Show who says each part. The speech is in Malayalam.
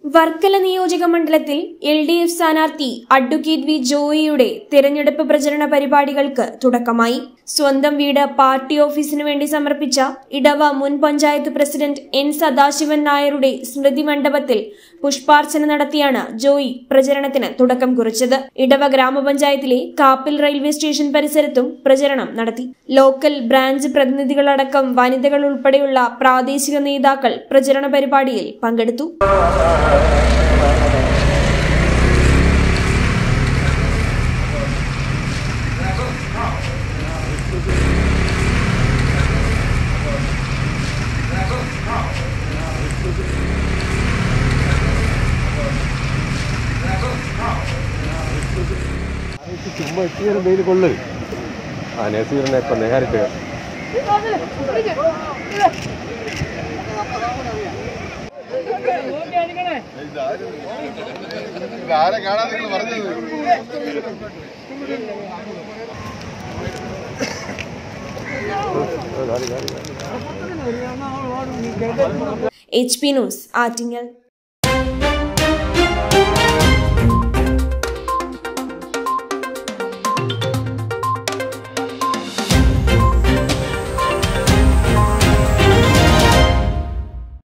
Speaker 1: വർക്കല നിയോജക മണ്ഡലത്തിൽ എൽ ഡി എഫ് സ്ഥാനാർത്ഥി അഡ്വക്കേറ്റ് വി ജോയിയുടെ തിരഞ്ഞെടുപ്പ് പ്രചരണ പരിപാടികൾക്ക് തുടക്കമായി സ്വന്തം വീട് പാർട്ടി ഓഫീസിനു വേണ്ടി സമർപ്പിച്ച ഇടവ മുൻ പഞ്ചായത്ത് പ്രസിഡന്റ് എൻ സദാശിവൻ നായരുടെ സ്മൃതി മണ്ഡപത്തിൽ പുഷ്പാർച്ചന നടത്തിയാണ് ജോയി പ്രചരണത്തിന് തുടക്കം കുറിച്ചത് ഇടവ ഗ്രാമപഞ്ചായത്തിലെ കാപ്പിൽ റെയിൽവേ സ്റ്റേഷൻ പരിസരത്തും പ്രചരണം നടത്തി ലോക്കൽ ബ്രാഞ്ച് പ്രതിനിധികളടക്കം വനിതകൾ ഉൾപ്പെടെയുള്ള പ്രാദേശിക നേതാക്കൾ പ്രചരണ പരിപാടിയിൽ പങ്കെടുത്തു
Speaker 2: ചുമ്മാ ഇട്ടുകയും വെയിൽ കൊള്ളു ആ നസീറിനെ ഇപ്പം നേരിട്ട്
Speaker 3: ആരെ കാണാൻ നിങ്ങൾ പറഞ്ഞത്
Speaker 1: എച്ച് പി ന്യൂസ് ആറ്റിങ്ങൽ